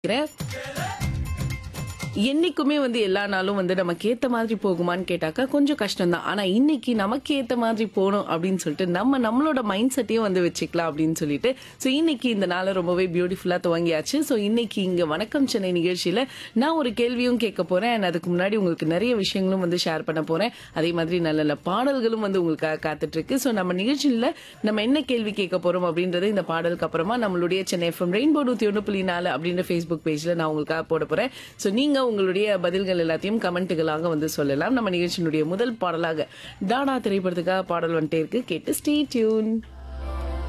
என்னைக்குமே வந்து எல்லா நாளும் வந்து நமக்கு ஏத்த மாதிரி போகுமான்னு கேட்டாக்கா கொஞ்சம் கஷ்டம் தான் ஆனா இன்னைக்கு நமக்கு ஏத்த மாதிரி போகணும் அப்படின்னு சொல்லிட்டு நம்ம நம்மளோட மைண்ட் செட்டையும் வந்து வச்சுக்கலாம் அப்படின்னு சொல்லிட்டு ஸோ இன்னைக்கு இந்த நாளை ரொம்பவே பியூட்டிஃபுல்லா துவங்கியாச்சு ஸோ இன்னைக்கு இங்க வணக்கம் சென்னை நிகழ்ச்சியில நான் ஒரு கேள்வியும் கேட்க போறேன் and அதுக்கு முன்னாடி உங்களுக்கு நிறைய விஷயங்களும் வந்து ஷேர் பண்ண போறேன் அதே மாதிரி நல்ல நல்ல பாடல்களும் வந்து உங்களுக்காக காத்துட்டு இருக்கு ஸோ நம்ம நிகழ்ச்சியில நம்ம என்ன கேள்வி கேட்க போறோம் அப்படின்றது இந்த பாடலுக்கு அப்புறமா நம்மளுடைய சென்னை எஃப்எம் ரெயின்போ நூத்தி ஒன்று புள்ளி நாலு அப்படின்ற ஃபேஸ்புக் பேஜ்ல நான் உங்களுக்காக போட போறேன் ஸோ நீங்க உங்களுடைய பதில்கள் எல்லாத்தையும் கமெண்ட்டுகளாக வந்து சொல்லலாம் நம்ம நிகழ்ச்சியினுடைய முதல் பாடலாக டாடா திரைப்படத்துக்காக பாடல் வந்துட்டே இருக்கு கேட்டு ஸ்டே டியூன்